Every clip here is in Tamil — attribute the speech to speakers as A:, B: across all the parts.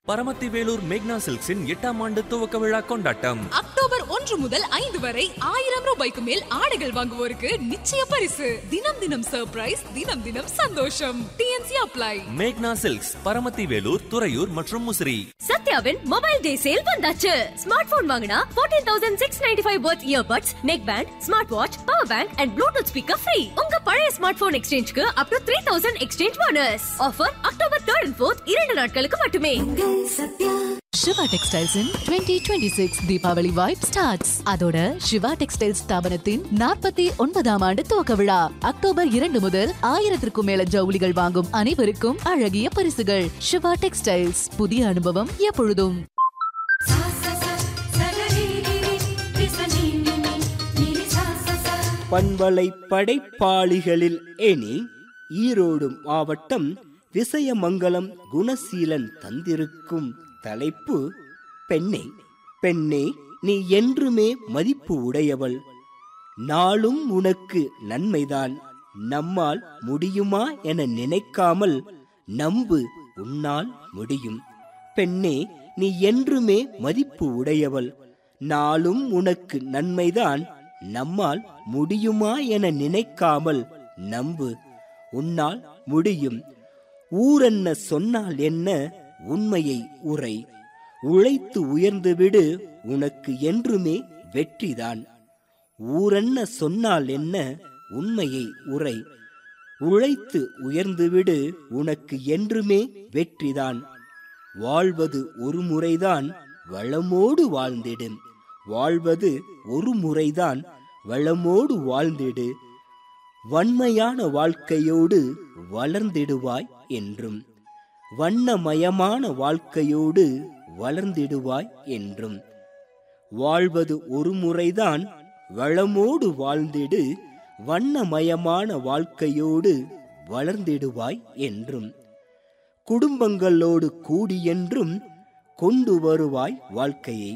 A: பரமத்தி வேலூர் மேக்னா சில்க்ஸின் எட்டாம் ஆண்டு துவக்க விழா கொண்டாட்டம்
B: அக்டோபர் ஒன்று முதல் ஐந்து வரை ஆயிரம் ரூபாய்க்கு மேல் ஆடைகள் வாங்குவோருக்கு நிச்சய பரிசு தினம் தினம் சர்ப்ரைஸ் தினம் தினம் சந்தோஷம் டிஎன்சி அப்ளை
A: மேக்னா சில்க்ஸ் பரமத்தி வேலூர் துறையூர் மற்றும் முசிறி
C: சத்யாவின் மொபைல் டே சேல் வந்தாச்சு ஸ்மார்ட் போன் வாங்கினா 14695 தௌசண்ட் சிக்ஸ் நைன்டி ஃபைவ் பர்த் earbuds neck band smart watch power bank and Bluetooth speaker free உங்க பழைய ஸ்மார்ட் போன் எக்ஸ்சேஞ்சுக்கு up to three thousand exchange bonus offer October third and fourth இரண்டு நாட்களுக்கு மட்டுமே
D: Siva textiles in twenty twenty six Deepavali vibe starts அதோட சிவா டெக்ஸ்டைல்ஸ் ஸ்தாபனத்தின் நாற்பத்தி ஒன்பதாம் ஆண்டு துவக்க விழா அக்டோபர் இரண்டு முதல் ஆயிரத்திற்கும் மேல ஜவுளிகள் வாங்கும் அனைவருக்கும் அழகிய பரிசுகள் சிவா டெக்ஸ்டைல்ஸ் புதிய அனுபவம் எப்பொழுதும்
E: பண்பலை படைப்பாளிகளில் எனி ஈரோடு மாவட்டம் விசயமங்கலம் குணசீலன் தந்திருக்கும் தலைப்பு பெண்ணே பெண்ணே நீ என்றுமே மதிப்பு உடையவள் நாளும் உனக்கு நன்மைதான் நம்மால் முடியுமா என நினைக்காமல் நம்பு உன்னால் முடியும் பெண்ணே நீ என்றுமே மதிப்பு உடையவள் நாளும் உனக்கு நன்மைதான் நம்மால் முடியுமா என நினைக்காமல் நம்பு உன்னால் முடியும் ஊரென்ன சொன்னால் என்ன உண்மையை உரை உழைத்து உயர்ந்துவிடு உனக்கு என்றுமே வெற்றிதான் ஊரென்ன சொன்னால் என்ன உண்மையை உரை உழைத்து உயர்ந்துவிடு உனக்கு என்றுமே வெற்றிதான் வாழ்வது ஒரு முறைதான் வளமோடு வாழ்ந்திடு வாழ்வது ஒரு முறைதான் வளமோடு வாழ்ந்திடு வன்மையான வாழ்க்கையோடு வளர்ந்திடுவாய் என்றும் வண்ணமயமான வாழ்க்கையோடு வளர்ந்திடுவாய் என்றும் வாழ்வது ஒரு முறைதான் வளமோடு வாழ்ந்திடு வண்ணமயமான வாழ்க்கையோடு வளர்ந்திடுவாய் என்றும் குடும்பங்களோடு கூடியென்றும் கொண்டு வருவாய் வாழ்க்கையை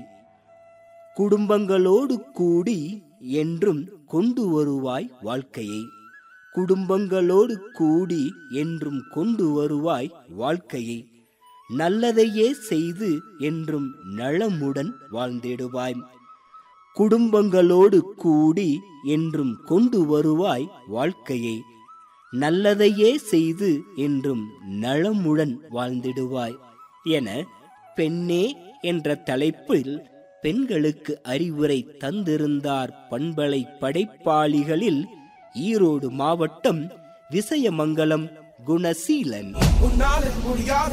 E: குடும்பங்களோடு கூடி என்றும் கொண்டு வருவாய் வாழ்க்கையை குடும்பங்களோடு கூடி என்றும் கொண்டு வருவாய் வாழ்க்கையை நல்லதையே செய்து என்றும் நலமுடன் வாழ்ந்திடுவாய் குடும்பங்களோடு கூடி என்றும் கொண்டு வருவாய் வாழ்க்கையை நல்லதையே செய்து என்றும் நலமுடன் வாழ்ந்திடுவாய் என பெண்ணே என்ற தலைப்பில் பெண்களுக்கு அறிவுரை தந்திருந்தார் பண்பலை படைப்பாளிகளில் ஈரோடு மாவட்டம் விசயமங்கலம் குணசீலன்